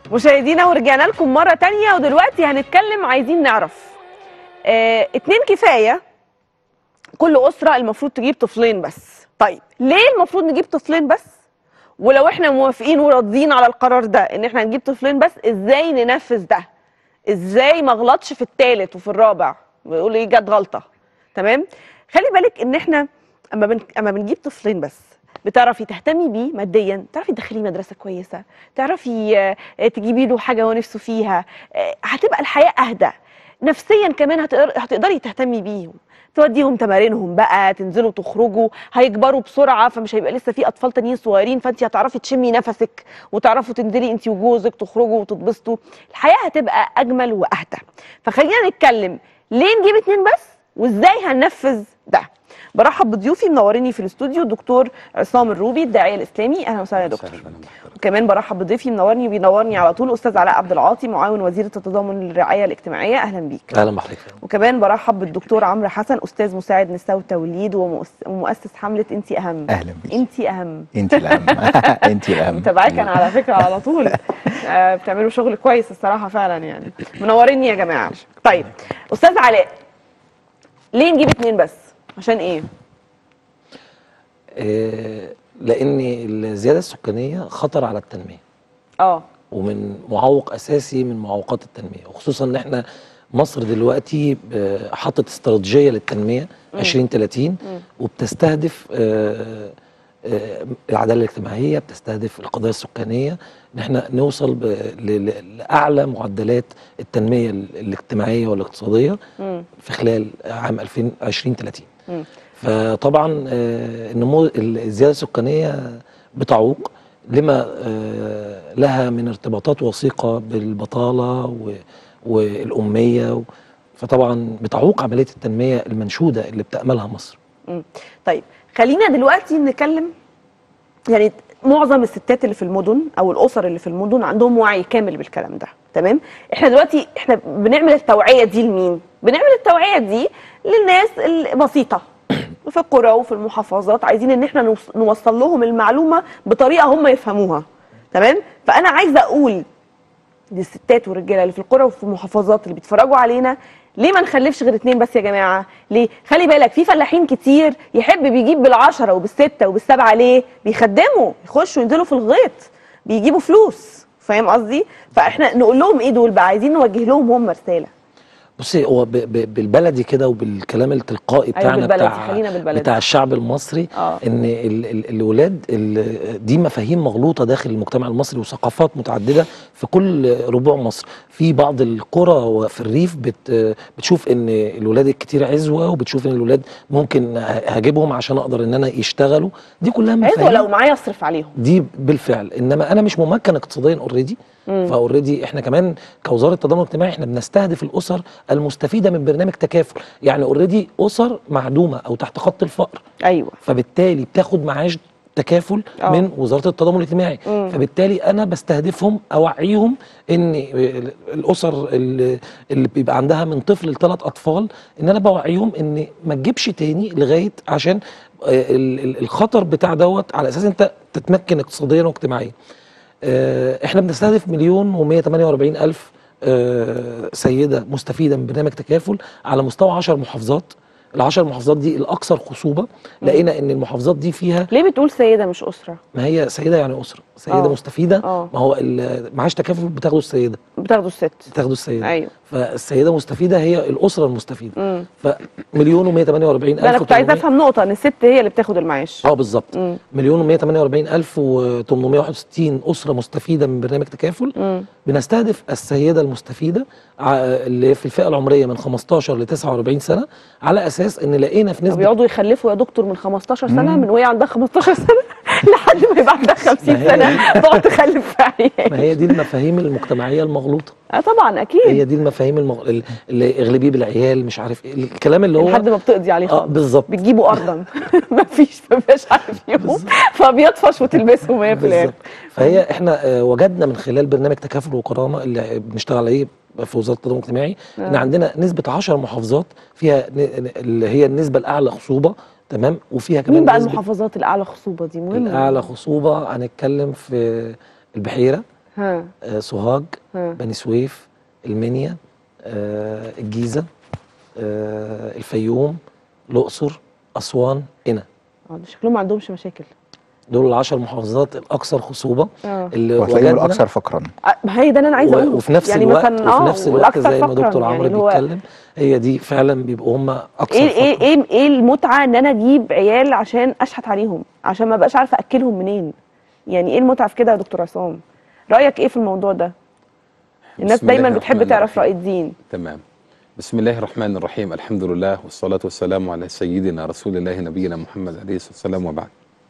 مشاهدينا ورجعنا لكم مرة تانية ودلوقتي هنتكلم عايزين نعرف اه اتنين كفاية كل أسرة المفروض تجيب طفلين بس طيب ليه المفروض نجيب طفلين بس ولو احنا موافقين وراضيين على القرار ده ان احنا نجيب طفلين بس ازاي ننفذ ده ازاي ما غلطش في الثالث وفي الرابع ويقول ايه جت غلطة تمام خلي بالك ان احنا اما بن... اما بنجيب طفلين بس بتعرفي تهتمي بيه ماديا تعرفي تدخليه مدرسه كويسه تعرفي آه، تجيبي له حاجه هو نفسه فيها آه، هتبقى الحياه اهدى نفسيا كمان هتقدر هتقدري تهتمي بيهم توديهم تمارينهم بقى تنزلوا تخرجوا هيكبروا بسرعه فمش هيبقى لسه في اطفال تانيين صغيرين فانت هتعرفي تشمي نفسك وتعرفوا تنزلي انت وجوزك تخرجوا وتتبسطوا الحياه هتبقى اجمل واهدى فخلينا نتكلم ليه نجيب اتنين بس وازاي هننفذ ده برحب بضيوفي منوريني في الاستوديو الدكتور عصام الروبي الداعيه الاسلامي اهلا وسهلا يا دكتور وكمان برحب بضيفي منورني وبينورني على طول استاذ علاء عبد العاطي معاون وزيره التضامن الرعايه الاجتماعيه اهلا بيك اهلا بحضرتك وكمان برحب بالدكتور عمرو حسن استاذ مساعد نساء وتوليد ومؤس- ومؤسس حمله انت اهم اهلا بيك انت اهم انت الاهم انت الاهم متابعاك انا على فكره على طول آه، بتعملوا شغل كويس الصراحه فعلا يعني منوريني يا جماعه طيب استاذ علاء ليه نجيب اتنين بس عشان ايه آه، لان الزياده السكانيه خطر على التنميه اه ومن معوق اساسي من معوقات التنميه وخصوصا ان احنا مصر دلوقتي آه، حطت استراتيجيه للتنميه 2030 وبتستهدف آه، آه، العداله الاجتماعيه بتستهدف القضايا السكانيه ان احنا نوصل ب- ل- ل- لاعلى معدلات التنميه ال- الاجتماعيه والاقتصاديه مم. في خلال عام 2030 مم. فطبعا آه، النمو الزياده السكانيه بتعوق لما آه، لها من ارتباطات وثيقه بالبطاله و- والاميه و- فطبعا بتعوق عمليه التنميه المنشوده اللي بتاملها مصر مم. طيب خلينا دلوقتي نتكلم يعني معظم الستات اللي في المدن او الاسر اللي في المدن عندهم وعي كامل بالكلام ده تمام احنا دلوقتي احنا بنعمل التوعيه دي لمين بنعمل التوعيه دي للناس البسيطه في القرى وفي المحافظات عايزين ان احنا نوص- نوصل لهم المعلومه بطريقه هم يفهموها تمام فانا عايزه اقول للستات والرجاله اللي في القرى وفي المحافظات اللي بيتفرجوا علينا ليه ما نخلفش غير اتنين بس يا جماعه ليه خلي بالك في فلاحين كتير يحب بيجيب بالعشرة وبالستة وبالسبعة ليه بيخدموا يخشوا ينزلوا في الغيط بيجيبوا فلوس فاهم قصدي فاحنا نقول لهم ايه دول بقى عايزين نوجه لهم هم رساله بصي هو ب- ب- بالبلدي كده وبالكلام التلقائي أيوة بتاعنا بالبلدي، بتاع خلينا بالبلدي. بتاع الشعب المصري آه. ان ال ال الولاد ال دي مفاهيم مغلوطه داخل المجتمع المصري وثقافات متعدده في كل ربوع مصر في بعض القرى وفي الريف بت بتشوف ان الولاد الكتير عزوه وبتشوف ان الولاد ممكن ه- هجيبهم عشان اقدر ان انا يشتغلوا دي كلها عايزه مفاهيم لو معايا اصرف عليهم دي بالفعل انما انا مش ممكن اقتصاديا اوريدي فاوريدي احنا كمان كوزاره التضامن الاجتماعي احنا بنستهدف الاسر المستفيده من برنامج تكافل يعني اوريدي اسر معدومه او تحت خط الفقر ايوه فبالتالي بتاخد معاش تكافل آه. أوه. من وزاره التضامن الاجتماعي مم. فبالتالي انا بستهدفهم اوعيهم ان الاسر اللي, اللي بيبقى عندها من طفل لثلاث اطفال ان انا بوعيهم ان ما تجيبش تاني لغايه عشان آه، ال- ال- الخطر بتاع دوت على اساس انت تتمكن اقتصاديا واجتماعيا آه، احنا بنستهدف مليون و148 الف آه، سيده مستفيده من برنامج تكافل على مستوى 10 محافظات العشر محافظات دي الاكثر خصوبه لقينا ان المحافظات دي فيها ليه بتقول سيده مش اسره ما هي سيده يعني اسره سيده آه. مستفيده آه. ما هو ال- معاش تكافل بتاخده السيده بتاخدوا الست بتاخده السيده ايوه فالسيده مستفيده هي الاسره المستفيده امم فمليون و148 الف انا كنت عايزه وتمنمية- افهم نقطه ان الست هي اللي بتاخد المعاش اه بالظبط مم. مليون و148 الف و861 اسره مستفيده من برنامج تكافل مم. بنستهدف السيده المستفيده ع- اللي في الفئه العمريه من 15 ل 49 سنه على اساس ان لقينا في طب نسبه يقعدوا يخلفوا يا دكتور من 15 سنه من وهي عندها 15 سنه لحد ما يبقى عندها 50 ما هي سنه تقعد تخلف في عيال ما هي دي المفاهيم المجتمعيه المغلوطه اه طبعا اكيد هي دي المفاهيم المغ... ال- اللي اغلبيه بالعيال مش عارف ايه الكلام اللي هو لحد ما بتقضي عليه اه خالص بالظبط بتجيبوا ارضا مفيش مفيش عارف يوم بالظبط. فبيطفش وتلبسهم هي في الاخر بالظبط فهي احنا آه، وجدنا من خلال برنامج تكافل وكرامه اللي بنشتغل عليه في وزاره التضامن الاجتماعي ان عندنا نسبه 10 محافظات فيها ن- ن- اللي هي النسبه الاعلى خصوبه تمام وفيها كمان مين بقى نسبة المحافظات الاعلى خصوبه دي مهمه الاعلى خصوبه هنتكلم في البحيره ها آه، سوهاج ها بني سويف المنيا آه، الجيزه آه، الفيوم الاقصر اسوان قنا اه ده شكلهم ما عندهمش مشاكل دول العشر محافظات الاكثر خصوبه اه اللي وهتلاقيهم وجدنا الاكثر فقرا آه، ما هي ده اللي انا عايزه و- اقوله وفي نفس يعني الوقت مثلا وفي اه نفس الوقت والأكثر زي ما فقراً، دكتور يعني عمرو اللي هو بيتكلم هي دي فعلا بيبقوا هم اكثر ايه ايه فقراً. ايه ايه المتعه ان انا اجيب عيال عشان اشحت عليهم عشان ما بقاش عارفه اكلهم منين يعني ايه المتعه في كده يا دكتور عصام رايك ايه في الموضوع ده الناس بسم الله دايما بتحب الرحمن تعرف الرحيم. راي الدين تمام بسم الله الرحمن الرحيم الحمد لله والصلاة والسلام على سيدنا رسول الله نبينا محمد عليه الصلاة والسلام وبعد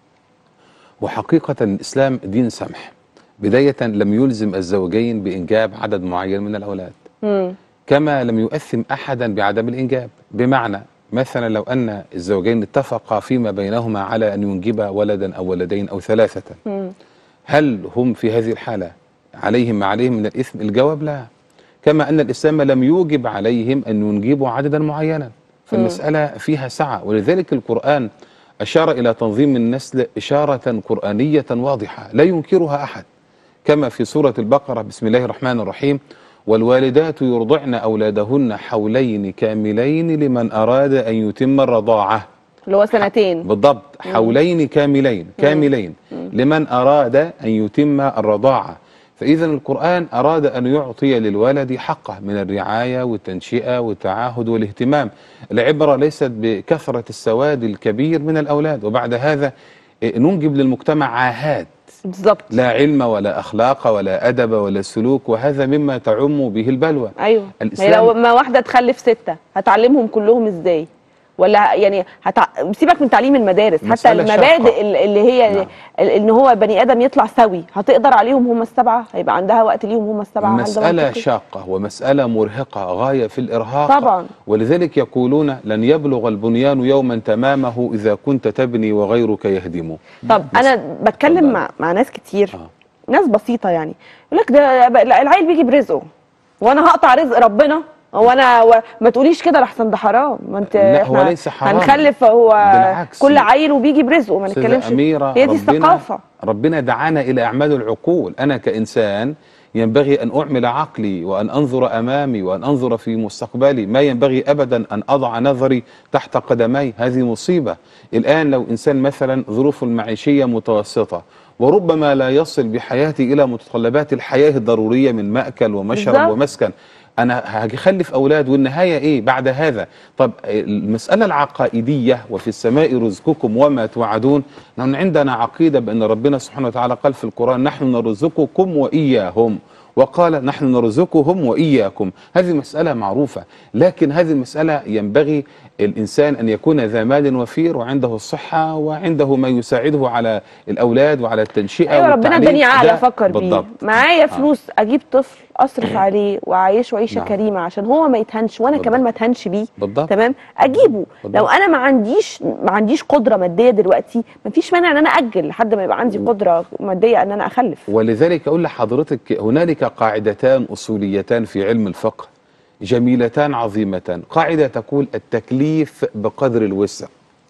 وحقيقة الإسلام دين سمح بداية لم يلزم الزوجين بإنجاب عدد معين من الأولاد امم كما لم يؤثم أحدا بعدم الإنجاب بمعنى مثلا لو أن الزوجين اتفقا فيما بينهما على أن ينجبا ولدا أو ولدين أو ثلاثة امم هل هم في هذه الحالة عليهم ما عليهم من الإثم الجواب لا كما أن الإسلام لم يوجب عليهم أن ينجبوا عددا معينا فالمسألة فيها سعة ولذلك القرآن أشار إلى تنظيم النسل إشارة قرآنية واضحة لا ينكرها أحد كما في سورة البقرة بسم الله الرحمن الرحيم والوالدات يرضعن أولادهن حولين كاملين لمن أراد أن يتم الرضاعة اللي هو سنتين بالضبط حولين كاملين كاملين لمن أراد أن يتم الرضاعة فإذا القرآن أراد أن يعطي للولد حقه من الرعاية والتنشئة والتعاهد والاهتمام العبرة ليست بكثرة السواد الكبير من الأولاد وبعد هذا إيه، ننجب للمجتمع عاهات بالظبط لا علم ولا أخلاق ولا أدب ولا سلوك وهذا مما تعم به البلوى ايوه ما هي الإسلام- لو ما واحده تخلف سته هتعلمهم كلهم ازاي ولا يعني هتع... سيبك من تعليم المدارس حتى مسألة المبادئ شاقة. ال- اللي هي نعم. ال- ان هو بني ادم يطلع سوي هتقدر عليهم هم السبعه هيبقى عندها وقت ليهم هم السبعه هل ده مسألة منطقي؟ شاقة ومسألة مرهقة غاية في الإرهاق طبعا. ولذلك يقولون لن يبلغ البنيان يوما تمامه إذا كنت تبني وغيرك يهدمه طب انا بتكلم اتفضل. مع مع ناس كتير آه. ناس بسيطه يعني يقول لك ده ب- لا، العيل بيجي برزقه وانا هقطع رزق ربنا هو انا و... ما تقوليش كده لحسن ده حرام ما انت لا، هو إحنا ليس حرام. هنخلف هو بالعكس. كل عيل وبيجي برزقه ما أستاذة نتكلمش أميرة هي دي ربنا الثقافه ربنا دعانا إلى أعمال العقول أنا كإنسان ينبغي أن أعمل عقلي وأن أنظر أمامي وأن أنظر في مستقبلي ما ينبغي أبدا أن أضع نظري تحت قدمي هذه مصيبة الآن لو إنسان مثلا ظروفه المعيشية متوسطة وربما لا يصل بحياته إلى متطلبات الحياة الضرورية من مأكل ومشرب بالظبط. ومسكن أنا هخلف أولاد والنهاية إيه بعد هذا طب المسألة العقائدية وفي السماء رزقكم وما توعدون نحن عندنا عقيدة بأن ربنا سبحانه وتعالى قال في القرآن نحن نرزقكم وإياهم وقال نحن نرزقهم وإياكم هذه مسألة معروفة لكن هذه المسألة ينبغي الإنسان أن يكون ذا مال وفير وعنده الصحة وعنده ما يساعده على الأولاد وعلى التنشئة ايوه ربنا والتعليم. اداني عقل ده افكر بيه بالضبط معايا آه. فلوس اجيب طفل اصرف عليه واعيشه عيشه نعم. كريمه عشان هو ما يتهنش وانا بالضبط. كمان ما اتهنش بيه بالضبط تمام اجيبه بالضبط. لو انا ما عنديش ما عنديش قدره ماديه دلوقتي ما فيش مانع ان انا اجل لحد ما يبقى عندي قدره ماديه ان انا اخلف ولذلك أقول لحضرتك هنالك قاعدتان أصوليتان في علم الفقه جميلتان عظيمتان قاعدة تقول التكليف بقدر الوسع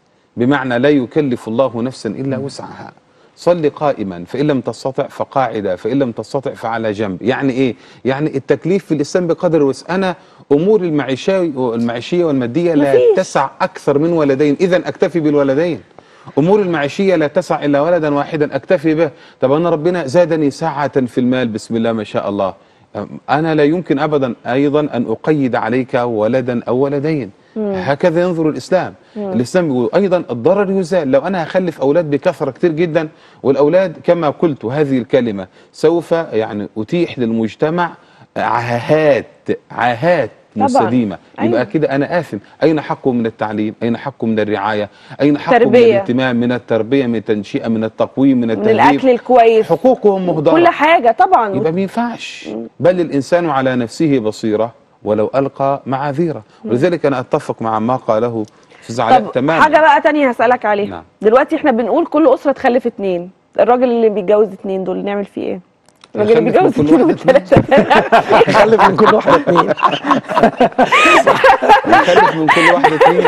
بمعنى لا يكلف الله نفسا إلا وسعها صل قائما فإن لم تستطع فقاعدة فإن لم تستطع فعلى جنب يعني إيه؟ يعني التكليف في الإسلام بقدر الوسع أنا أمور المعيشية المعيشية والمادية لا مفيش. تسع أكثر من ولدين إذا أكتفي بالولدين امور المعيشيه لا تسع الا ولدا واحدا اكتفي به طب انا ربنا زادني سعه في المال بسم الله ما شاء الله أم- انا لا يمكن ابدا ايضا ان اقيد عليك ولدا او ولدين هكذا ينظر الاسلام الاسلام يقول ايضا الضرر يزال لو انا هخلف اولاد بكثره كتير جدا والاولاد كما قلت هذه الكلمه سوف يعني اتيح للمجتمع عاهات عاهات طبعاً. مستديمه يبقى أيوة. كده انا اثم اين حقه من التعليم اين حقه من الرعايه اين حقه من تربية. الاهتمام من التربيه من التنشئه من التقويم من من التهذيب الاكل الكويس حقوقهم مهدره كل حاجه طبعا يبقى ما ينفعش بل الانسان على نفسه بصيره ولو القى معاذيره ولذلك انا اتفق مع ما قاله استاذ علاء طب تماما حاجه بقى تانية هسالك عليها نعم. دلوقتي احنا بنقول كل اسره تخلف اتنين الراجل اللي بيتجوز اتنين دول نعمل فيه ايه الراجل اللي يخلف من بيتجوز كل اتنين واحد وثلاثه خلف من كل واحده اثنين يخلف من كل واحده اثنين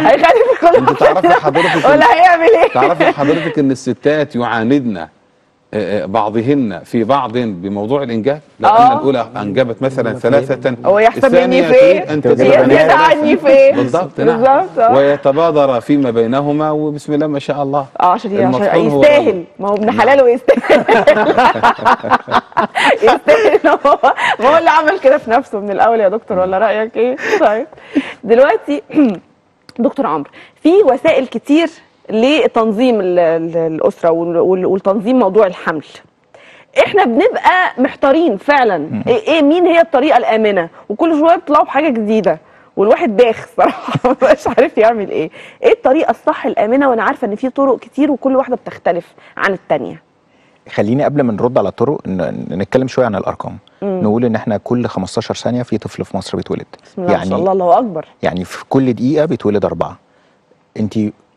هيخلف كل انت تعرفي حضرتك ولا هيعمل ايه تعرفي حضرتك ان الستات يعاندن آه، بعضهن في بعض بموضوع الانجاب لو آه. ان الاولى انجبت مثلا ثلاثه هو يحسب الثانية مني في تريد ايه؟ ان تبقى تزيد بنات. يزيد عني في ايه؟ بالضبط نعم بالظبط آه. ويتبادر فيما بينهما وبسم الله ما شاء الله اه عشان عشان المفعول هو يستاهل ما هو ابن حلال ويستاهل يستاهل هو ما هو اللي عمل كده في نفسه من الاول يا دكتور ولا رايك ايه؟ طيب دلوقتي دكتور عمرو في وسائل كتير لتنظيم ال- ال- الاسره وال- وال- والتنظيم موضوع الحمل احنا بنبقى محتارين فعلا ايه إيه- مين هي الطريقه الامنه وكل شويه بيطلعوا بحاجه جديده والواحد باخ صراحه مش عارف يعمل ايه ايه الطريقه الصح الامنه وانا عارفه ان في طرق كتير وكل واحده بتختلف عن التانية خليني قبل ما نرد على الطرق ن- نتكلم شويه عن الارقام نقول ان احنا كل 15 ثانيه في طفل في مصر بيتولد بسم الله ما شاء الله الله اكبر يعني في كل دقيقه بيتولد اربعه انت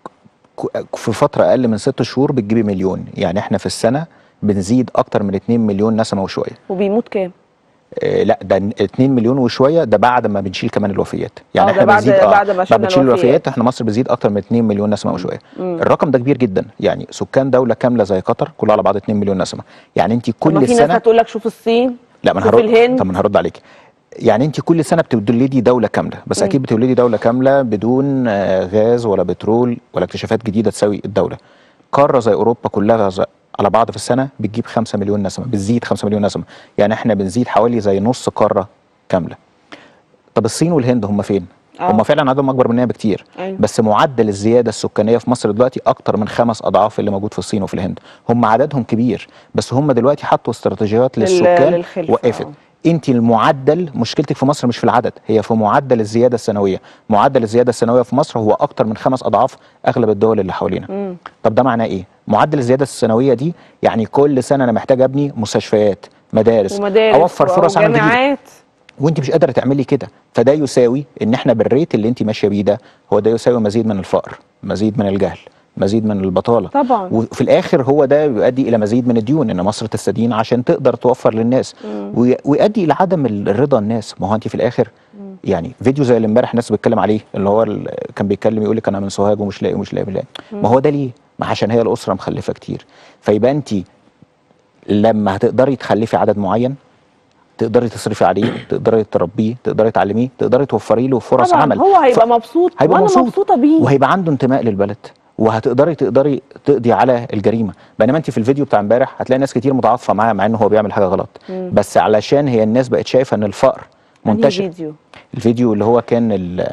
ك- في فتره اقل من ست شهور بتجيبي مليون يعني احنا في السنه بنزيد اكتر من 2 مليون نسمه وشويه وبيموت كام آه لا ده 2 مليون وشويه ده بعد ما بنشيل كمان الوفيات يعني آه، ده احنا بعد- بنزيد بعد ما شلنا بنشيل الوفيات. الوفيات احنا مصر بتزيد اكتر من 2 مليون نسمه وشويه الرقم ده كبير جدا يعني سكان دوله كامله زي قطر كلها على بعض 2 مليون نسمه يعني انت طب كل ما في ناس سنه هتقول لك شوف الصين لا ما انا شوف هرد الهند طب ما انا هرد عليك يعني انت كل سنه بتولدي دوله كامله بس اكيد بتولدي دوله كامله بدون آه، غاز ولا بترول ولا اكتشافات جديده تساوي الدوله قاره زي اوروبا كلها زي على بعض في السنه بتجيب 5 مليون نسمه بتزيد 5 مليون نسمه يعني احنا بنزيد حوالي زي نص قاره كامله طب الصين والهند هم فين آه. هم فعلا عددهم اكبر مننا بكتير أيوة. بس معدل الزياده السكانيه في مصر دلوقتي اكتر من خمس اضعاف اللي موجود في الصين وفي الهند هم عددهم كبير بس هم دلوقتي حطوا استراتيجيات لل- للسكان للخلفة، وقفت آه. انت المعدل مشكلتك في مصر مش في العدد هي في معدل الزياده السنويه معدل الزياده السنويه في مصر هو اكتر من خمس اضعاف اغلب الدول اللي حوالينا طب ده معناه ايه معدل الزياده السنويه دي يعني كل سنه انا محتاج ابني مستشفيات مدارس ومدارس اوفر فرص عمل جديده وجامعات وانت مش قادره تعملي كده فده يساوي ان احنا بالريت اللي انت ماشيه بيه ده هو ده يساوي مزيد من الفقر مزيد من الجهل مزيد من البطاله طبعا. وفي الاخر هو ده بيؤدي الى مزيد من الديون ان مصر تستدين عشان تقدر توفر للناس وي- ويؤدي الى عدم الرضا الناس ما هو انت في الاخر يعني فيديو زي اللي امبارح الناس بتتكلم عليه اللي هو ال- كان بيتكلم يقول لك انا من سوهاج ومش لاقي ومش لاقي, مش لاقي. ما هو ده ليه؟ ما عشان هي الاسره مخلفه كتير فيبقى انت لما هتقدري تخلفي عدد معين تقدري تصرفي عليه تقدري تربيه تقدري تعلميه تقدري توفري له فرص طبعا عمل هو هيبقى ف- مبسوط هيبقى وانا مبسوط مبسوطه بيه وهيبقى عنده انتماء للبلد وهتقدري تقدري تقضي على الجريمه بينما انت في الفيديو بتاع امبارح هتلاقي ناس كتير متعاطفه معاه مع انه هو بيعمل حاجه غلط بس علشان هي الناس بقت شايفه ان الفقر أنهي منتشر فيديو الفيديو اللي هو كان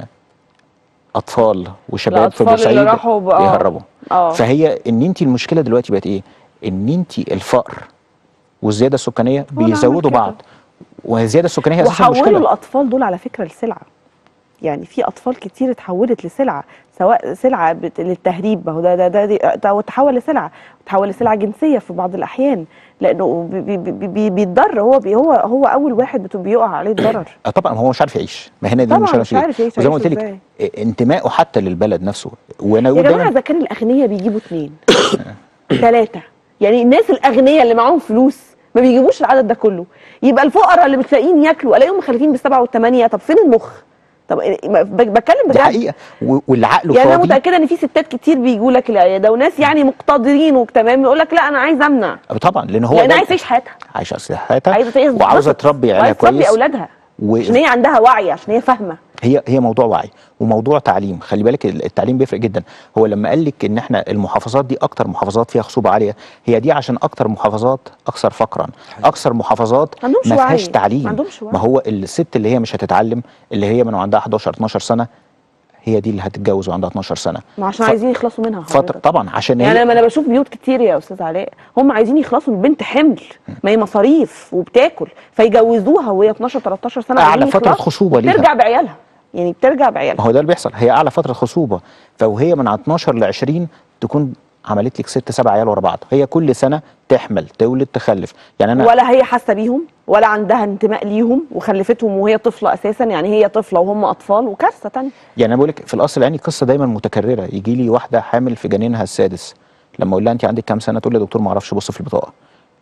الاطفال وشباب في الأطفال اللي بورسعيد راحوا ب- آه. بيهربوا آه. فهي ان انت المشكله دلوقتي بقت ايه ان انت الفقر والزياده السكانيه هو اللي عمل بيزودوا كده. بعض والزياده السكانيه هي اساسا وحولوا مشكله الاطفال دول على فكره لسلعه يعني في اطفال كتير اتحولت لسلعه سواء سلعه بت... للتهريب ما هو ده ده ده, ده, ده تحول لسلعه تحول لسلعه جنسيه في بعض الاحيان لانه بي بي بي بي بيتضر هو بي هو هو اول واحد بت- بيقع عليه الضرر آه طبعا هو مش عارف يعيش ما هنا دي طبعاً مش مش عارف يعيش، وزي ما قلت هيعيش لك إيه، انتمائه حتى للبلد نفسه وانا يا اقول جماعه دايما اذا كان الاغنياء بيجيبوا اثنين ثلاثه يعني الناس الاغنياء اللي معاهم فلوس ما بيجيبوش العدد ده كله يبقى الفقراء اللي بتلاقيين ياكلوا الاقيهم مخلفين بالسبعه والثمانيه طب فين المخ طب إيه- ما- ب- بتكلم دي بجد حقيقه و- واللي عقله يعني انا فاضي متاكده ان في ستات كتير بيجوا لك العياده وناس يعني مقتدرين وتمام يقول لك لا انا عايز امنع طبعا لان هو لان ده- عايز تعيش حياتها عايشه صحتها عايزه تعيش وعاوزه تتبسط، تربي عيالها وعايزه تربي كويس اولادها و- عشان هي عندها وعي عشان هي فاهمه هي هي موضوع وعي وموضوع تعليم خلي بالك التعليم بيفرق جدا هو لما قال لك ان احنا المحافظات دي اكتر محافظات فيها خصوبه عاليه هي دي عشان اكتر محافظات اكثر فقرا اكثر محافظات ما عندهمش ما وعي. فيهاش تعليم ما عندهمش وعي. ما هو الست اللي هي مش هتتعلم اللي هي من عندها 11 12 سنه هي دي اللي هتتجوز وعندها 12 سنه ما عشان ف- عايزين يخلصوا منها فتره حضرتك. طبعا عشان يعني هي لما انا بشوف بيوت كتير يا استاذ علاء هم عايزين يخلصوا من بنت حمل ما هي مصاريف وبتاكل فيجوزوها وهي 12 13 سنه أعلى عايزين فترة يخلصوا، خصوبة ليها. ترجع بعيالها يعني بترجع بعيالها ما هو ده اللي بيحصل هي اعلى فتره خصوبه فوهي من 12 ل 20 تكون عملت لك ست سبع عيال ورا بعض هي كل سنه تحمل تولد تخلف يعني انا ولا هي حاسه بيهم ولا عندها انتماء ليهم وخلفتهم وهي طفله اساسا يعني هي طفله وهم اطفال وكارثه تانية يعني انا بقول لك في الاصل العيني قصه دايما متكرره يجي لي واحده حامل في جنينها السادس لما اقول لها انت عندك كام سنه تقول لي يا دكتور ما اعرفش بص في البطاقه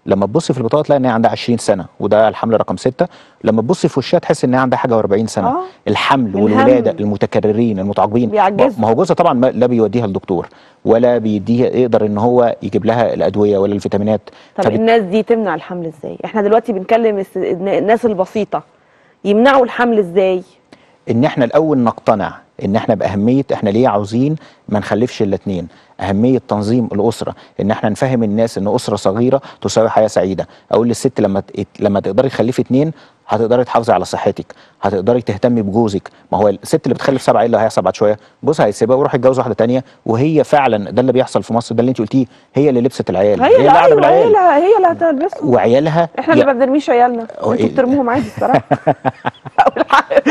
لما تبصي في البطاقه تلاقي ان هي عندها 20 سنه وده الحمل رقم 6 لما تبصي في وشها تحس ان هي عندها حاجه و40 سنه آه. الحمل الهم. والولاده المتكررين المتعاقبين بيعجزوا. ما هو جوزها طبعا ما- لا بيوديها للدكتور ولا بيديها يقدر ان هو يجيب لها الادويه ولا الفيتامينات طب فبت- الناس دي تمنع الحمل ازاي احنا دلوقتي بنكلم الس- الناس البسيطه يمنعوا الحمل ازاي ان احنا الاول نقتنع ان احنا باهميه احنا ليه عاوزين ما نخلفش الا اتنين اهميه تنظيم الاسره ان احنا نفهم الناس ان اسره صغيره تساوي حياه سعيده اقول للست لما ت- لما تقدري تخلفي اتنين هتقدري تحافظي على صحتك هتقدري تهتمي بجوزك ما هو الست اللي بتخلف سبعه ايه اللي هيحصل بعد شويه جوزها هيسيبها ويروح يتجوز واحده تانية وهي فعلا ده اللي بيحصل في مصر ده اللي انت قلتيه هي اللي لبست العيال هي اللي لا قاعده ايوه هي بالعيال اللي هي اللي هتلبسهم وعيالها احنا يا- اللي ما بنرميش عيالنا هو انتوا إيه؟ بترموهم عادي الصراحه أقول حق.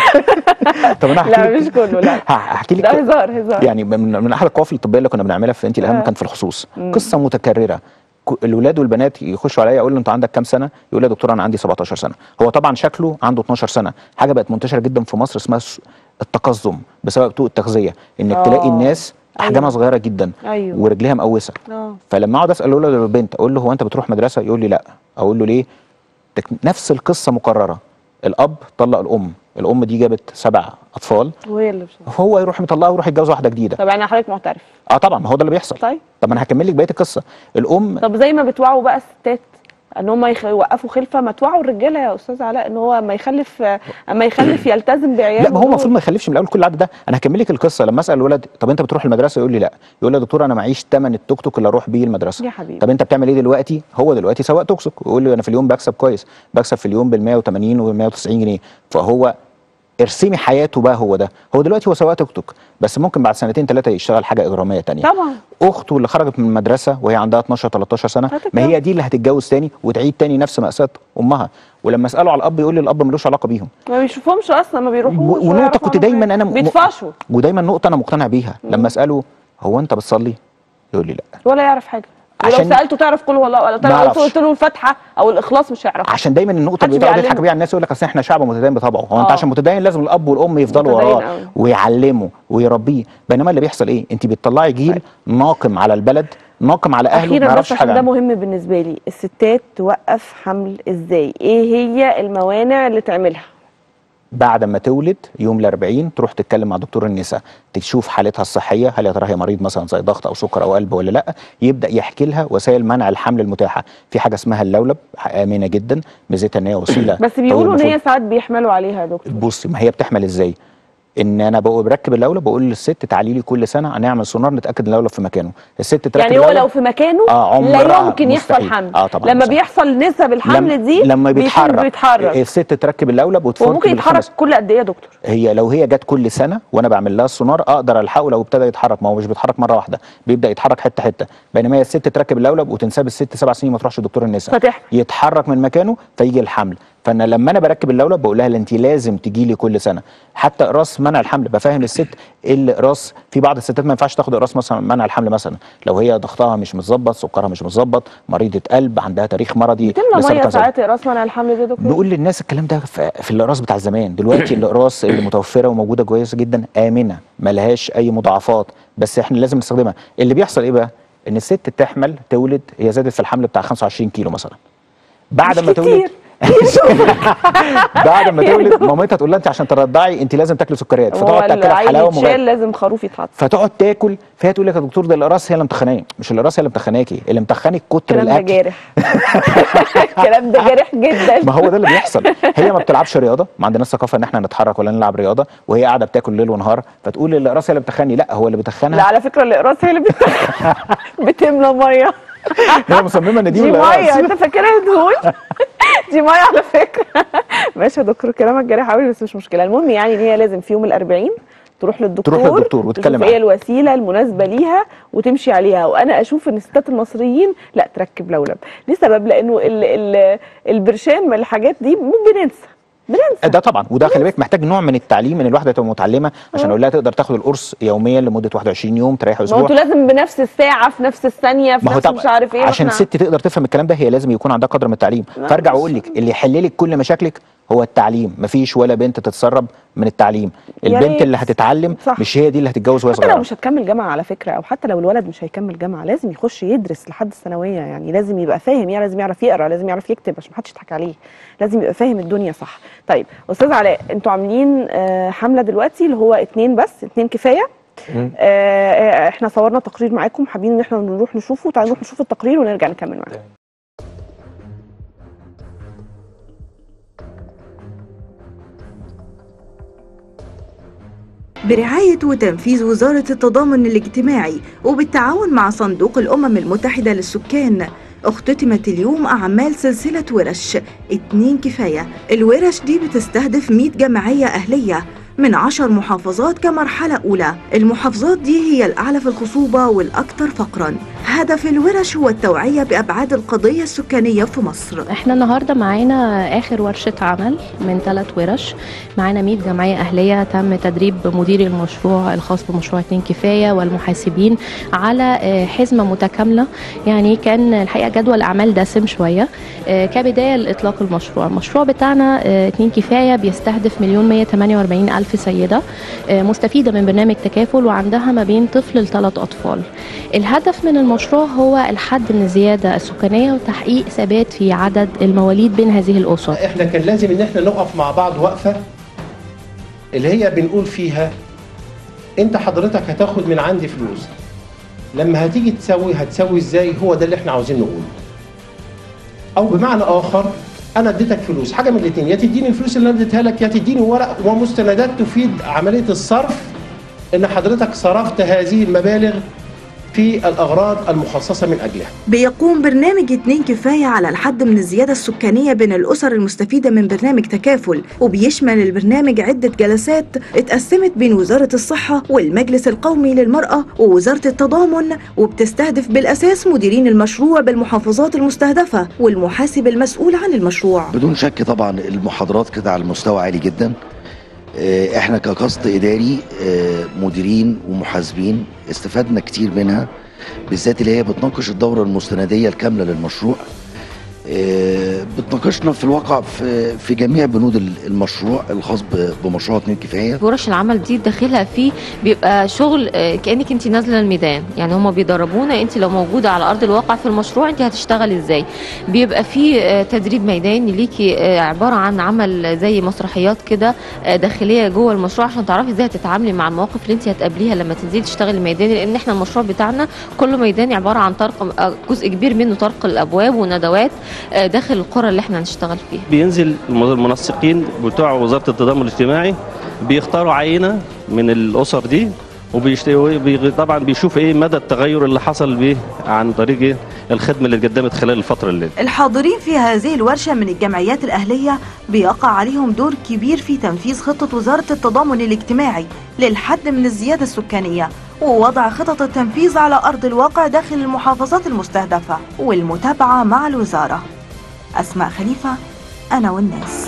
طب انا لا هحكي مش كله لا هحكي لك ده هزار هزار يعني من, من احد القوافل الطبيه اللي كنا بنعملها في انت الاهم آه. كان في الخصوص قصه متكرره ك- الولاد والبنات يخشوا عليا اقول له انت عندك كام سنه يقول لي يا دكتور انا عندي 17 سنه هو طبعا شكله عنده 12 سنه حاجه بقت منتشره جدا في مصر اسمها س- التقزم بسبب سوء التغذيه انك آه. تلاقي الناس احجامها أيوة. صغيره جدا أيوة. ورجليها مقوسه اه فلما اقعد اسال الولد ولا البنت اقول له هو انت بتروح مدرسه يقول لي لا اقول له ليه تك- نفس القصه مكرره الاب طلق الام الام دي جابت سبع اطفال وهي اللي بصراحة. هو يروح مطلقها ويروح يتجوز واحده جديده طب يعني حضرتك معترف اه طبعا ما هو ده اللي بيحصل طيب طب انا هكمل لك بقيه القصه الام طب زي ما بتوعوا بقى الستات ان هم يخ- يوقفوا خلفه ما توعوا الرجاله يا استاذ علاء ان هو اما يخلف اما يخلف يلتزم بعياله لا ما هو دول. المفروض ما يخلفش من الاول كل العدد ده انا هكمل لك القصه لما اسال الولد طب انت بتروح المدرسه يقول لي لا يقول لي يا دكتور انا معيش ثمن التوك توك اللي اروح بيه المدرسه يا حبيبي. طب انت بتعمل ايه دلوقتي هو دلوقتي سواق توك توك ويقول لي انا في اليوم بكسب كويس بكسب في اليوم بال 180 وال 190 جنيه فهو ارسمي حياته بقى هو ده هو دلوقتي هو سواق توك توك بس ممكن بعد سنتين ثلاثه يشتغل حاجه اجراميه تانية طبعا اخته اللي خرجت من المدرسه وهي عندها 12 13 سنه هتتجوز. ما هي دي اللي هتتجوز تاني وتعيد تاني نفس ماساه امها ولما اساله على الاب يقول لي الاب ملوش علاقه بيهم ما بيشوفهمش اصلا ما بيروحوش و- ولا ونقطه يعرفوا كنت عنهم دايما حاجة. انا م- بيطفشوا ودايما نقطه انا مقتنع بيها لما اساله هو انت بتصلي يقول لي لا ولا يعرف حاجه ولو عشان- سالته تعرف قل هو الله ولا ما تعرف يعرفش. قلت له الفاتحه او الاخلاص مش هيعرف عشان دايما النقطه محدش اللي بيقعد بيعلمه. يضحك بيها الناس يقول لك اصل احنا شعب متدين بطبعه هو انت آه. عشان متدين لازم الاب والام يفضلوا متدين وراه أوي. ويعلموا ويربيه بينما اللي بيحصل ايه انت بتطلعي جيل ناقم على البلد ناقم على اهله ما اخيرا يعرفش بس حاجه عشان ده عنه. مهم بالنسبه لي الستات توقف حمل ازاي ايه هي الموانع اللي تعملها بعد ما تولد يوم ال 40 تروح تتكلم مع دكتور النساء تشوف حالتها الصحيه هل يا ترى هي مريض مثلا زي ضغط او سكر او قلب ولا لا يبدا يحكي لها وسائل منع الحمل المتاحه في حاجه اسمها اللولب امنه جدا ميزتها ان هي وسيله بس طويلة بيقولوا ان المفروض- هي ساعات بيحملوا عليها يا دكتور بصي ما هي بتحمل ازاي ان انا بقول بركب اللولب بقول للست تعالي لي كل سنه هنعمل سونار نتاكد اللولب في مكانه الست تركب يعني هو اللولب لو في مكانه آه، لا عمرها يمكن يحصل مستحيل. حمل آه، طبعاً لما مستحيل. بيحصل نسب الحمل لم- دي لما بيكون بيتحرك بيتحرك الست تركب اللولب وتفرك وممكن يتحرك بالخمس- كل قد ايه يا دكتور هي لو هي جت كل سنه وانا بعمل لها السونار اقدر الحقه لو ابتدى يتحرك ما هو مش بيتحرك مره واحده بيبدا يتحرك حته حته بينما هي الست تركب اللولب وتنساب الست سبع سنين ما تروحش لدكتور النساء فتحمل. يتحرك من مكانه فيجي الحمل فانا لما انا بركب اللولب بقول لها انت لازم تجي لي كل سنه حتى اقراص منع الحمل بفهم الست ايه الاقراص في بعض الستات ما ينفعش تاخد اقراص مثلا منع الحمل مثلا لو هي ضغطها مش متظبط سكرها مش متظبط مريضه قلب عندها تاريخ مرضي بتملى لسه ميه بتنزل. ساعات راس منع الحمل دي يا دكتور نقول للناس الكلام ده في في الاقراص بتاع زمان دلوقتي الاقراص اللي متوفره وموجوده كويسه جدا امنه ملهاش اي مضاعفات بس احنا لازم نستخدمها اللي بيحصل ايه بقى ان الست تحمل تولد هي زادت في الحمل بتاع 25 كيلو مثلا بعد مش ما تولد كتير. بعد ما يا تولد دكتور. مامتها تقول لها انت عشان ترضعي انت لازم تاكلي سكريات هو فتقعد تاكلها العيل حلاوه يتشال مغيره لازم خروف يتحط فتقعد تاكل فهي تقول لك يا دكتور ده الاقراص هي اللي متخناني مش الاقراص هي اللي متخناكي اللي متخنك كتر الكلام ده الاكل جارح الكلام ده جارح جدا ما هو ده اللي بيحصل هي ما بتلعبش رياضه ما عندناش ثقافه ان احنا نتحرك ولا نلعب رياضه وهي قاعده بتاكل ليل ونهار فتقول اللي راسها اللي بتخني لا هو اللي لا بتخنها على فكره الاقراص هي اللي بت... بتملى ميه هي مصممه ان دي دي من ميه الأقراص. انت فاكرها دهون دي ميه على فكره ماشي يا دكتور كلامك جارح قوي بس مش مشكله المهم يعني ان هي لازم في يوم الأربعين تروح للدكتور تروح للدكتور وتتكلم تشوف ايه معاه. الوسيله المناسبه ليها وتمشي عليها وانا اشوف ان الستات المصريين لا تركب لولب لسبب لانه ال ال البرشام الحاجات دي بننسى بننسى ده طبعا وده خلي بالك محتاج نوع من التعليم ان الواحده تبقى متعلمه عشان اقول لها تقدر تاخد القرص يوميا لمده 21 يوم تريح ما هو اسبوع انتوا لازم بنفس الساعه في نفس الثانيه في ما هو نفس طبعا مش عارف ايه عشان وإحنا- الست تقدر تفهم الكلام ده هي لازم يكون عندها قدر من التعليم لا، فارجع بس- واقول لك اللي يحل لك كل مشاكلك هو التعليم مفيش ولا بنت تتسرب من التعليم يا البنت ريت. اللي هتتعلم صح. مش هي دي اللي هتتجوز وهي حتى لو صغيره مش هتكمل جامعه على فكره او حتى لو الولد مش هيكمل جامعه لازم يخش يدرس لحد الثانويه يعني لازم يبقى فاهم يعني لازم يعرف يقرا لازم يعرف يكتب عشان محدش يضحك عليه لازم يبقى فاهم الدنيا صح طيب استاذ علاء انتوا عاملين آه، حمله دلوقتي اللي هو اتنين بس اتنين كفايه مم. آه، آه، احنا صورنا تقرير معاكم حابين ان احنا نروح نشوفه تعالوا نروح نشوف التقرير ونرجع نكمل معاكم برعاية وتنفيذ وزارة التضامن الاجتماعي وبالتعاون مع صندوق الأمم المتحدة للسكان اختتمت اليوم أعمال سلسلة ورش اتنين كفاية الورش دي بتستهدف 100 جمعية أهلية من عشر محافظات كمرحلة أولى المحافظات دي هي الأعلى في الخصوبة والأكثر فقرا هدف الورش هو التوعية بأبعاد القضية السكانية في مصر احنا النهارده معانا اخر ورشه عمل من ثلاث ورش معانا 100 جمعيه اهليه تم تدريب مدير المشروع الخاص بمشروع اتنين كفايه والمحاسبين على آه، حزمه متكامله يعني كان الحقيقه جدول الاعمال دسم شويه آه، كبدايه لاطلاق المشروع المشروع بتاعنا آه، اتنين كفايه بيستهدف مليون 148 الف سيده آه، مستفيده من برنامج تكافل وعندها ما بين طفل لثلاث اطفال الهدف من المشروع هو الحد من الزياده السكانيه وتحقيق ثبات في عدد المواليد بين هذه الاسر احنا كان لازم ان احنا نقف مع بعض وقفه اللي هي بنقول فيها انت حضرتك هتاخد من عندي فلوس لما هتيجي تسوي هتسوي ازاي هو ده اللي احنا عاوزين نقوله او بمعنى اخر انا اديتك فلوس حاجه من الاثنين يا تديني الفلوس اللي انا اديتها لك يا تديني ورق ومستندات تفيد عمليه الصرف ان حضرتك صرفت هذه المبالغ في الاغراض المخصصه من اجلها بيقوم برنامج اتنين كفاية على الحد من الزيادة السكانية بين الأسر المستفيدة من برنامج تكافل وبيشمل البرنامج عدة جلسات اتقسمت بين وزارة الصحة والمجلس القومي للمرأة ووزارة التضامن وبتستهدف بالأساس مديرين المشروع بالمحافظات المستهدفة والمحاسب المسؤول عن المشروع بدون شك طبعا المحاضرات كده على مستوى عالي جدا آه، احنا كقصد اداري آه، مديرين ومحاسبين استفدنا كتير منها بالذات اللي هي بتناقش الدوره المستنديه الكامله للمشروع آه، بتناقشنا في الواقع في في جميع بنود المشروع الخاص ب- بمشروع اتنين كفايه ورش العمل دي داخلها فيه بيبقى شغل آه، كانك انت نازله الميدان يعني هم بيدربونا انت لو موجوده على ارض الواقع في المشروع انت هتشتغلي ازاي بيبقى فيه آه، تدريب ميداني ليكي آه، عباره عن عمل زي مسرحيات كده آه، داخليه جوه المشروع عشان تعرفي ازاي تتعاملي مع المواقف اللي انت هتقابليها لما تنزلي تشتغلي ميداني لان احنا المشروع بتاعنا كله ميداني عباره عن طرق آه، جزء كبير منه طرق الابواب وندوات آه، داخل القرى اللي احنا هنشتغل فيها بينزل المنسقين بتوع وزاره التضامن الاجتماعي بيختاروا عينه من الاسر دي وطبعا بيشوف ايه مدى التغير اللي حصل بيه عن طريق إيه الخدمه اللي اتقدمت خلال الفتره اللي الحاضرين في هذه الورشة من الجمعيات الأهلية بيقع عليهم دور كبير في تنفيذ خطة وزارة التضامن الاجتماعي للحد من الزيادة السكانية ووضع خطط التنفيذ على أرض الواقع داخل المحافظات المستهدفة والمتابعة مع الوزارة أسماء خليفة أنا والناس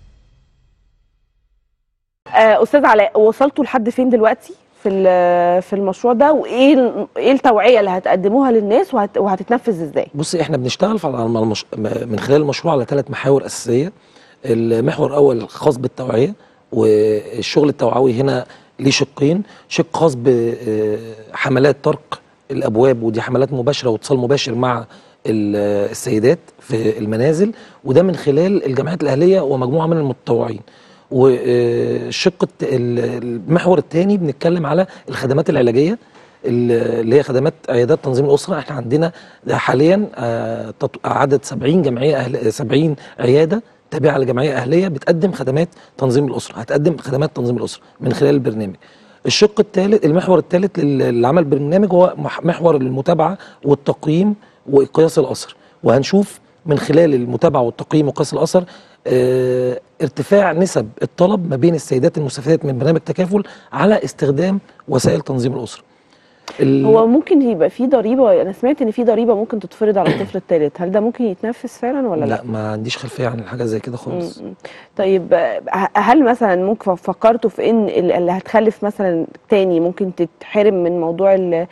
آه، استاذ علاء وصلتوا لحد فين دلوقتي في ال- في المشروع ده وايه ال- ايه التوعيه اللي هتقدموها للناس وهت وهتتنفذ ازاي بصي احنا بنشتغل في على المش... من خلال المشروع على ثلاث محاور اساسيه المحور الاول خاص بالتوعيه والشغل التوعوي هنا ليه شقين شق خاص بحملات طرق الابواب ودي حملات مباشره واتصال مباشر مع ال- السيدات في المنازل وده من خلال الجمعيات الاهليه ومجموعه من المتطوعين والشق الت- ال- المحور الثاني بنتكلم على الخدمات العلاجيه ال- اللي هي خدمات عيادات تنظيم الاسره احنا عندنا حاليا آه، تط- عدد 70 جمعيه أهل 70 عياده تابعه لجمعيه اهليه بتقدم خدمات تنظيم الاسره هتقدم خدمات تنظيم الاسره من خلال البرنامج الشق الثالث المحور الثالث للعمل بالبرنامج هو مح- محور المتابعه والتقييم وقياس الاثر وهنشوف من خلال المتابعه والتقييم وقياس الاثر آه، ارتفاع نسب الطلب ما بين السيدات المستفيدات من برنامج تكافل على استخدام وسائل تنظيم الاسره ال- هو ممكن يبقى في ضريبه انا سمعت ان في ضريبه ممكن تتفرض على الطفل الثالث هل ده ممكن يتنفذ فعلا ولا لا؟ لا ما عنديش خلفيه عن حاجه زي كده خالص مم. طيب آه، هل مثلا ممكن فكرتوا في ان ال- اللي هتخلف مثلا تاني ممكن تتحرم من موضوع ال-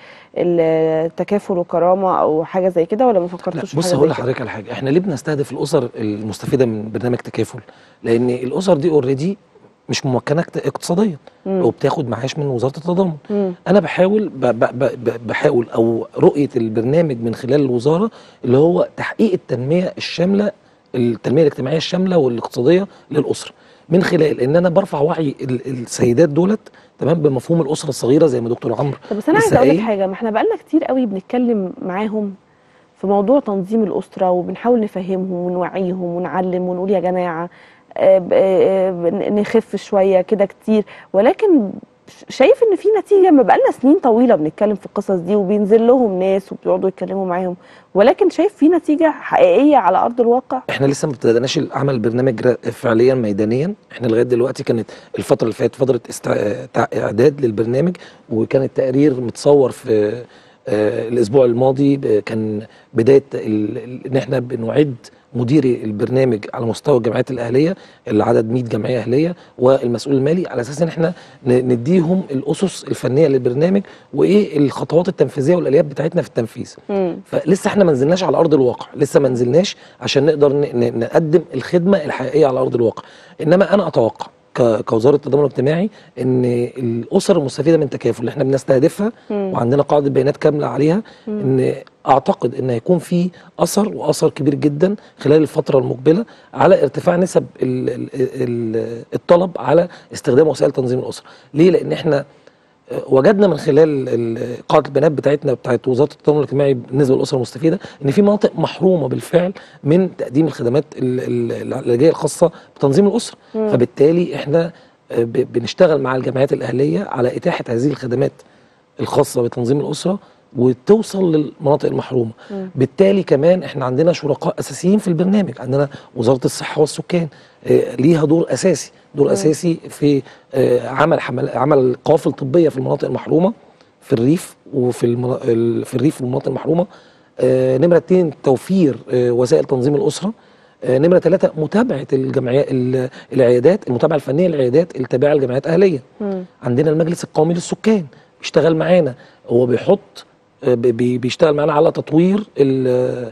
التكافل وكرامه او حاجه زي كده ولا ما لا فكرتوش في بص حاجه هقول زي كده؟ لحضرتك على حاجه احنا ليه بنستهدف الاسر المستفيده من برنامج تكافل لان الاسر دي اوريدي مش ممكنه اقت- اقتصاديا مم. وبتاخد معاش من وزاره التضامن مم. انا بحاول ب ب ب ب بحاول او رؤيه البرنامج من خلال الوزاره اللي هو تحقيق التنميه الشامله التنميه الاجتماعيه الشامله والاقتصاديه للاسره من خلال ان انا برفع وعي ال- السيدات دولت تمام بمفهوم الاسره الصغيره زي ما دكتور عمرو طب بس انا لسه عايزه اقول لك قايل. حاجه ما احنا بقالنا كتير قوي بنتكلم معاهم في موضوع تنظيم الاسره وبنحاول نفهمهم ونوعيهم ونعلم ونقول يا جماعه آه، ب- آه، ب- نخف شويه كده كتير ولكن شايف ان في نتيجه ما بقالنا سنين طويله بنتكلم في القصص دي وبينزل لهم ناس وبيقعدوا يتكلموا معاهم ولكن شايف في نتيجه حقيقيه على ارض الواقع احنا لسه ما ابتدأناش عمل برنامج ر- فعليا ميدانيا احنا لغايه دلوقتي كانت الفتره اللي فاتت فتره استع... تع- اعداد للبرنامج وكان التقرير متصور في آه، الاسبوع الماضي ب- كان بدايه ال- ال- ان احنا بنعد مديري البرنامج على مستوى الجمعيات الاهليه اللي عدد 100 جمعيه اهليه والمسؤول المالي على اساس ان احنا ن- نديهم الاسس الفنيه للبرنامج وايه الخطوات التنفيذيه والاليات بتاعتنا في التنفيذ مم. فلسه احنا ما نزلناش على ارض الواقع لسه ما نزلناش عشان نقدر ن- ن- نقدم الخدمه الحقيقيه على ارض الواقع انما انا اتوقع ك- كوزاره التضامن الاجتماعي ان الاسر المستفيده من التكافل اللي احنا بنستهدفها مم. وعندنا قاعده بيانات كامله عليها مم. ان اعتقد ان هيكون في اثر واثر كبير جدا خلال الفتره المقبله على ارتفاع نسب ال- ال- ال- الطلب على استخدام وسائل تنظيم الاسره ليه لان احنا وجدنا من خلال ال- قاعده البيانات بتاعتنا بتاعت وزاره التضامن الاجتماعي بالنسبه للاسره المستفيده ان في مناطق محرومه بالفعل من تقديم الخدمات ال- ال- العلاجيه الخاصه بتنظيم الاسره مم. فبالتالي احنا آه، ب- بنشتغل مع الجمعيات الاهليه على اتاحه هذه الخدمات الخاصه بتنظيم الاسره وتوصل للمناطق المحرومه مم. بالتالي كمان احنا عندنا شركاء اساسيين في البرنامج عندنا وزاره الصحه والسكان آه، ليها دور اساسي دور مم. اساسي في آه، عمل حمل عمل قوافل طبيه في المناطق المحرومه في الريف وفي المنا... ال- في الريف والمناطق المحرومه آه، نمره اتنين توفير آه، وسائل تنظيم الاسره آه، نمره ثلاثه متابعه الجمعيات ال- العيادات المتابعه الفنيه للعيادات التابعه لجمعيات اهليه مم. عندنا المجلس القومي للسكان بيشتغل معانا هو بيحط آه، بي- بي- بيشتغل معانا على تطوير ال-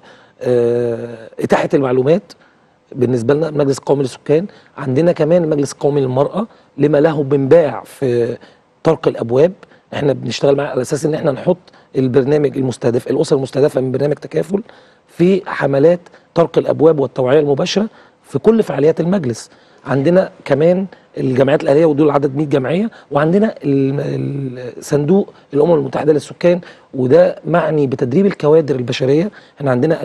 آه، اتاحه المعلومات بالنسبه لنا المجلس القومي للسكان عندنا كمان المجلس القومي للمراه لما له بنباع في طرق الابواب احنا بنشتغل معاه على اساس ان احنا نحط البرنامج المستهدف الاسر المستهدفه من برنامج تكافل في حملات طرق الابواب والتوعيه المباشره في كل فعاليات المجلس عندنا كمان الجمعيات الاهليه ودول عدد 100 جمعيه وعندنا الم- ال- صندوق الامم المتحده للسكان وده معني بتدريب الكوادر البشريه احنا عندنا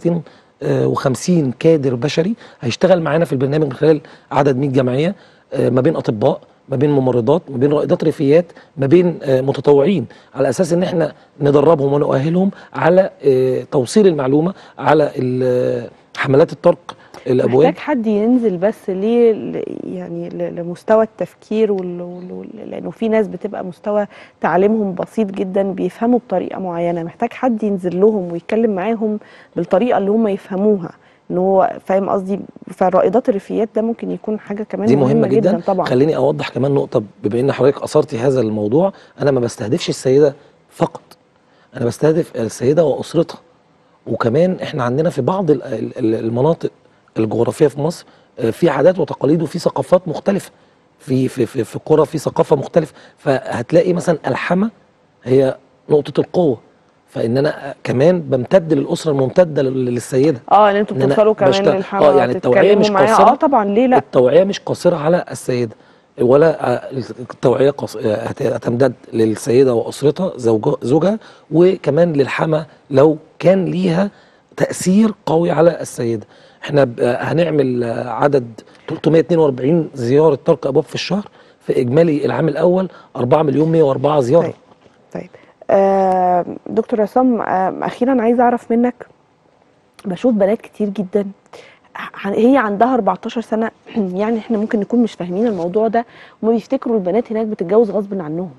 2250 كادر بشري هيشتغل معانا في البرنامج من خلال عدد 100 جمعيه آه، ما بين اطباء ما بين ممرضات ما بين رائدات ريفيات ما بين آه، متطوعين على اساس ان احنا ندربهم ونؤهلهم على آه، توصيل المعلومه على ال- حملات الطرق الابواب محتاج حد ينزل بس ليه ل- يعني ل- لمستوى التفكير وال... وال... وال- لانه في ناس بتبقى مستوى تعليمهم بسيط جدا بيفهموا بطريقه معينه محتاج حد ينزل لهم ويتكلم معاهم بالطريقه اللي هم يفهموها ان هو فاهم قصدي فرائدات الريفيات ده ممكن يكون حاجه كمان دي مهمه جدا, طبعا خليني اوضح كمان نقطه بما ان حضرتك اثرتي هذا الموضوع انا ما بستهدفش السيده فقط انا بستهدف السيده واسرتها وكمان احنا عندنا في بعض ال- ال- ال- المناطق الجغرافيه في مصر آه، في عادات وتقاليد وفي ثقافات مختلفه في في في, في قرى في ثقافه مختلفه فهتلاقي مثلا الحمى هي نقطه القوه فان انا كمان بمتد للاسره الممتده لل- للسيده اه ان انتوا إن أنا بتوصلوا كمان بشتغل- للحمى اه يعني التوعيه مش تتكلموا معاها. قاصره اه طبعا ليه لا التوعيه مش قاصره على السيده ولا آه، التوعيه قص... آه، هت- هتمتد للسيده واسرتها زوج... زوجها وكمان للحمى لو كان ليها تاثير قوي على السيده احنا ب- آه، هنعمل آه، عدد 342 زياره طرق ابواب في الشهر في اجمالي العام الاول 4 مليون 104 زياره طيب. طيب آه دكتور عصام آه اخيرا عايزه اعرف منك بشوف بنات كتير جدا ح- هي عندها 14 سنه يعني احنا ممكن نكون مش فاهمين الموضوع ده وما بيفتكروا البنات هناك بتتجوز غصب عنهم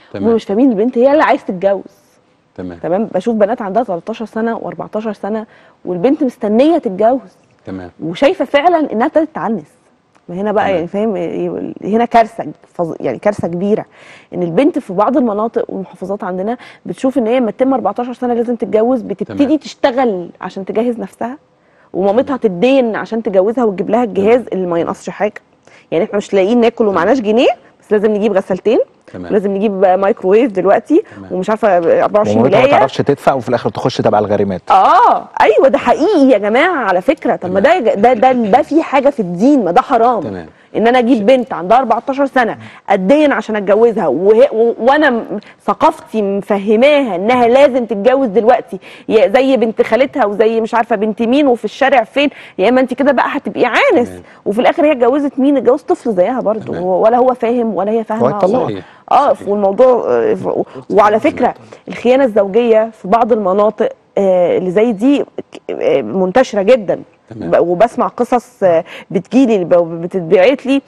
تمام. هم مش فاهمين البنت هي اللي عايز تتجوز تمام تمام بشوف بنات عندها 13 سنه و14 سنه والبنت مستنيه تتجوز تمام وشايفه فعلا انها ابتدت تعنس ما هنا بقى تمام. يعني فاهم هنا كارثه فظ- يعني كارثه كبيره ان البنت في بعض المناطق والمحافظات عندنا بتشوف ان هي لما تتم 14 سنه لازم تتجوز بتبتدي تمام. تشتغل عشان تجهز نفسها ومامتها تدين عشان تجوزها وتجيب لها الجهاز اللي ما ينقصش حاجه يعني احنا مش لاقيين ناكل ومعناش جنيه بس لازم نجيب غسالتين تمام. لازم نجيب مايكروويف دلوقتي تمام. ومش عارفه 24 ومامتها ما ملايه تعرفش تدفع وفي الاخر تخش تبع الغريمات اه ايوه ده حقيقي يا جماعه على فكره طب ما ده ده ده ده في حاجه في الدين ما ده حرام تمام. ان انا اجيب بنت عندها 14 سنه اتدين عشان اتجوزها وهي و- وانا م- ثقافتي مفهماها انها لازم تتجوز دلوقتي يا زي بنت خالتها وزي مش عارفه بنت مين وفي الشارع فين يا اما انت كده بقى هتبقي عانس تمام. وفي الاخر هي اتجوزت مين اتجوزت طفل زيها برضه تمام. هو- ولا هو فاهم ولا هي فاهمه هيطلقها. صحيح. اه صحيح. والموضوع آه، ف- وعلى فكره الخيانه الزوجيه في بعض المناطق آه، اللي زي دي ك- آه، منتشره جدا تمام. ب- وبسمع قصص آه، بتجيلي ب- بتتبعت لي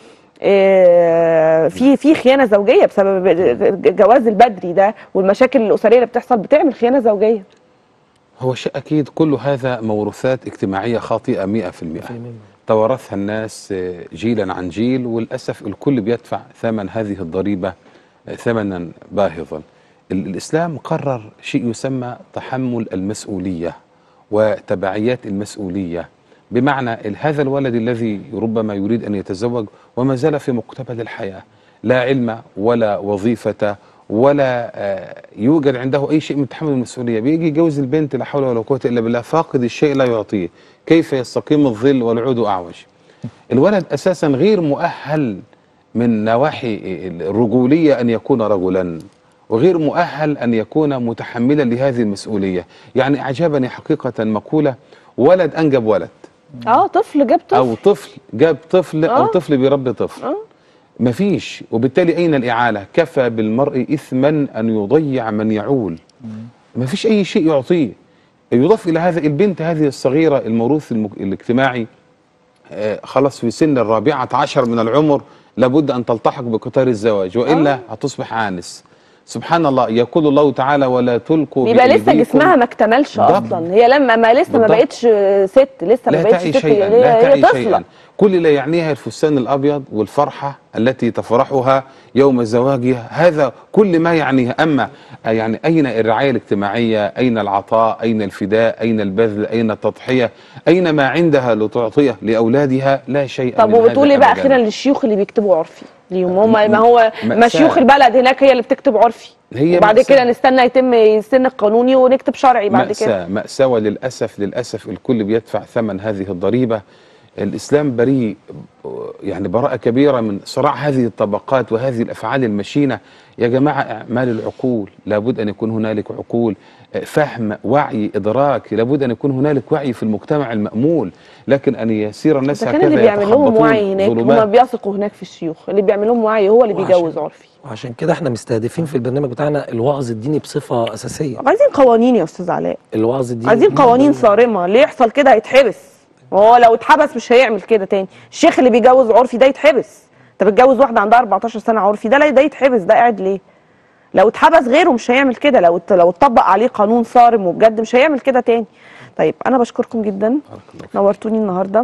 آه، في في خيانه زوجيه بسبب الجواز البدري ده والمشاكل الاسريه اللي بتحصل بتعمل خيانه زوجيه هو شيء أكيد كل هذا موروثات اجتماعية خاطئة مئة في المئة توارثها الناس آه، جيلا عن جيل وللأسف الكل بيدفع ثمن هذه الضريبة آه، ثمنا باهظا ال- الإسلام قرر شيء يسمى تحمل المسؤولية وتبعيات المسؤولية بمعنى ال- هذا الولد الذي ربما يريد أن يتزوج وما زال في مقتبل الحياة لا علم ولا وظيفة ولا آه، يوجد عنده أي شيء من تحمل المسؤولية بيجي يجوز البنت لا حول ولا قوة إلا بالله فاقد الشيء لا يعطيه كيف يستقيم الظل والعود أعوج الولد أساسا غير مؤهل من نواحي الرجولية أن يكون رجلا وغير مؤهل أن يكون متحملا لهذه المسؤولية يعني أعجبني حقيقة مقولة ولد أنجب ولد اه طفل جاب طفل أو طفل جاب طفل أو آه. طفل بيربي طفل آه. مفيش وبالتالي أين الإعالة كفى بالمرء إثما أن يضيع من يعول مفيش أي شيء يعطيه يضاف إلى هذا البنت هذه الصغيرة الموروث المك- الاجتماعي آه، خلاص في سن الرابعة عشر من العمر لابد أن تلتحق بقطار الزواج وإلا آه. هتصبح عانس سبحان الله يقول الله تعالى ولا تلقوا بيبقى لسه بأيديكم جسمها ما اكتملش بالضبط. اصلا هي لما ما لسه ما بالضبط. بقتش ست لسه ما لا بقتش تعي ست شيئا هي, لا هي تعي طفله شيئا كل اللي يعنيها الفستان الابيض والفرحه التي تفرحها يوم زواجها هذا كل ما يعنيها اما يعني اين الرعايه الاجتماعيه اين العطاء اين الفداء اين البذل اين التضحيه اين ما عندها لتعطيه لاولادها لا شيء طب من هذا وبتقول ايه بقى أبداً. اخيرا للشيوخ اللي بيكتبوا عرفي ليهم هم م- ما هو ما مأساة. شيوخ البلد هناك هي اللي بتكتب عرفي هي وبعد مأساة. كده نستنى يتم السن القانوني ونكتب شرعي بعد كده مأساة مأساة وللأسف للأسف الكل بيدفع ثمن هذه الضريبة الإسلام بريء يعني براءة كبيرة من صراع هذه الطبقات وهذه الأفعال المشينة يا جماعة أعمال العقول لابد أن يكون هنالك عقول فهم وعي إدراك لابد أن يكون هنالك وعي في المجتمع المأمول لكن أن يسير الناس ده هكذا كان اللي بيعمل لهم يتخبطون وعي هناك هم ظلمات. بيثقوا هناك في الشيوخ اللي بيعمل لهم وعي هو اللي وعشان- بيجوز عرفي وعشان كده احنا مستهدفين في البرنامج بتاعنا الوعظ الديني بصفه اساسيه عايزين قوانين يا استاذ علاء الوعظ الديني عايزين قوانين صارمه اللي يحصل كده هيتحبس هو لو اتحبس مش هيعمل كده تاني الشيخ اللي بيجوز عرفي ده يتحبس انت بتجوز واحده عندها 14 سنه عرفي ده لا ده يتحبس ده قاعد ليه لو اتحبس غيره مش هيعمل كده لو ات- لو اتطبق عليه قانون صارم وبجد مش هيعمل كده تاني طيب انا بشكركم جدا بارك الله فيك. نورتوني النهارده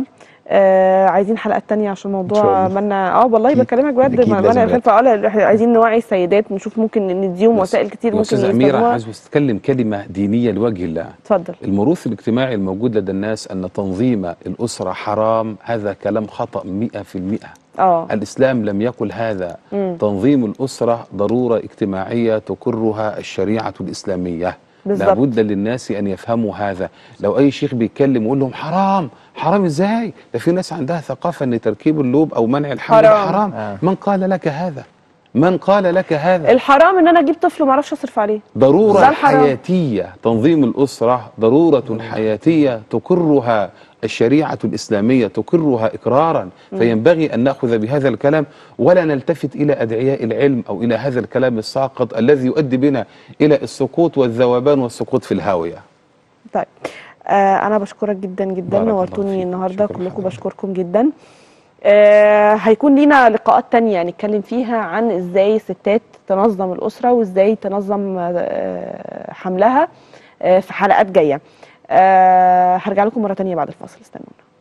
آه عايزين حلقات تانية عشان إن شاء موضوع الله. منع اه والله أكيد. بكلمك بجد أكيد ما- لازم منع نركز. الخلفه اه إحنا عايزين نوعي السيدات نشوف ممكن نديهم بس- وسائل كتير يا ممكن أستاذ أميرة يستخدموها عايز تتكلم كلمة دينية لوجه الله اتفضل الموروث الاجتماعي الموجود لدى الناس أن تنظيم الأسرة حرام هذا كلام خطأ مئة في المئة اه الإسلام لم يقل هذا مم. تنظيم الأسرة ضرورة اجتماعية تقرها الشريعة الإسلامية بالظبط. لابد للناس أن يفهموا هذا لو أي شيخ بيتكلم يقول لهم حرام حرام إزاي ده في ناس عندها ثقافة أن تركيب اللوب أو منع الحمل ده حرام. حرام آه. من قال لك هذا من قال لك هذا الحرام ان انا اجيب طفل وما اعرفش اصرف عليه ضرورة ده الحرام. حياتية تنظيم الأسرة ضرورة حياتية تقرها الشريعة الإسلامية تقرها إقرارا فينبغي أن نأخذ بهذا الكلام ولا نلتفت إلى أدعياء العلم أو إلى هذا الكلام الساقط الذي يؤدي بنا إلى السقوط والذوبان والسقوط في الهاوية طيب آه انا بشكرك جدا جدا بارك الله نورتوني فيك. النهارده شكرا كلكم حضرتك. بشكركم جدا آه هيكون لينا لقاءات تانية نتكلم فيها عن ازاي الستات تنظم الأسرة وازاي تنظم آه حملها آه في حلقات جاية آه هرجع لكم مرة تانية بعد الفاصل استنونا